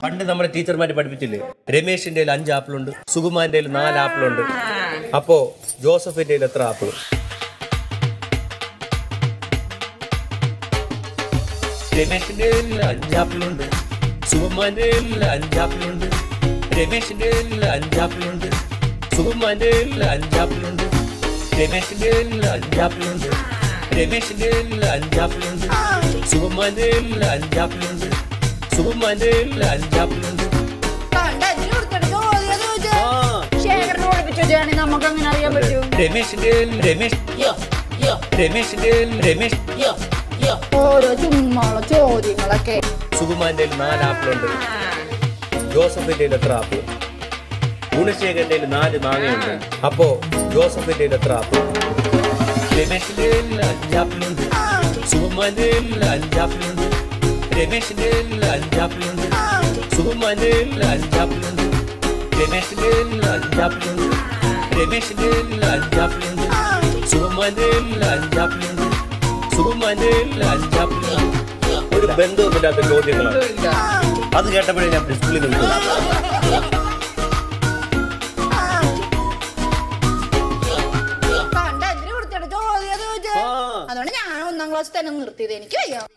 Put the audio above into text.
പണ്ട് നമ്മുടെ ടീച്ചർമാര് പഠിപ്പിച്ചില്ലേ രമേശിന്റെ കയ്യിൽ അഞ്ച് ആപ്പിളുണ്ട് സുകുമാന്റെ കയ്യിൽ നാല് ആപ്പിളുണ്ട് അപ്പോ ജോസഫിന്റെ കയ്യിൽ എത്ര ആപ്പിൾ രമേശിന്റെ കയ്യിൽ അഞ്ച് ആപ്പിളുണ്ട് സുകുമാന്റെ കയ്യിൽ അഞ്ച് ആപ്പിളുണ്ട് രമേശിന്റെ കയ്യിൽ അഞ്ച് ആപ്പിളുണ്ട് സുകുമാന്റെ കയ്യിൽ അഞ്ച് ആപ്പിളുണ്ട് രമേശിന്റെ കയ്യിൽ അഞ്ച് ആപ്പിളുണ്ട് രമേശിന്റെ കയ്യിൽ അഞ്ച് ആപ്പിളുണ്ട് സുകുമാന്റെ കയ്യിൽ അഞ്ച് ആപ്പിളുണ്ട് സുകുമാന്റെ കയ്യിൽ അഞ്ച് ആപ്പിളുണ്ട് കണ്ട ഇതിന് വൃത്തികെട്ട ചോദ്യം ചോദിച്ചേ. ശേഖരനെ ഒളിപ്പിച്ച് വെച്ചാണെങ്കിൽ നമുക്ക് അങ്ങനെ അറിയാൻ പറ്റും രമേശിന്റെ കയ്യിൽ രമേശ് രമേശിന്റെ കയ്യിൽ രമേശ് ഓരോ ചുമ്മാള ചോദ്യങ്ങളൊക്കെ സുകുമാന്റെ കയ്യിൽ നാല് ആപ്പിളുണ്ട് ജോസഫിന്റെ കയ്യിൽ എത്ര ആപ്പിൾ ഗുണശേഖരന്റെ കയ്യിൽ നാല് മാങ്ങയുണ്ട് അപ്പോ ജോസഫിന്റെ കയ്യിൽ എത്ര ആപ്പിൾ രമേശിന്റെ കയ്യിൽ അഞ്ച് ആപ്പിളുണ്ട് സുകുമാന്റെ കയ്യിൽ അഞ്ച് ആപ്പിളുണ്ട് രമേശിന്റെ കയ്യിൽ അഞ്ച് ആപ്പിളുണ്ട് സുകുമാന്റെ കയ്യിൽ അഞ്ച് ആപ്പിളുണ്ട് രമേശിന്റെ കയ്യിൽ അഞ്ച് ആപ്പിളുണ്ട് രമേശിന്റെ കയ്യിൽ അഞ്ച് ആപ്പിളുണ്ട് സുകുമാന്റെ കയ്യിൽ അഞ്ച് ആപ്പിളുണ്ട് സുകുമാന്റെ കയ്യിൽ അഞ്ച് ആപ്പിളുണ്ട് ഒരു ബന്ധവുമില്ലാത്ത ചോദ്യങ്ങളാണ് അത് കേട്ടപ്പോഴേ ഞാൻ സ്കൂളിൽ നിന്നു കണ്ട ഇതിന് വൃത്തികെട്ട ചോദ്യം ചോദിച്ചേ അതുകൊണ്ട് ഞാൻ ഒന്നാം ക്ലാസ് തന്നെ നിർത്തിയത് എനിക്ക് വയ്യ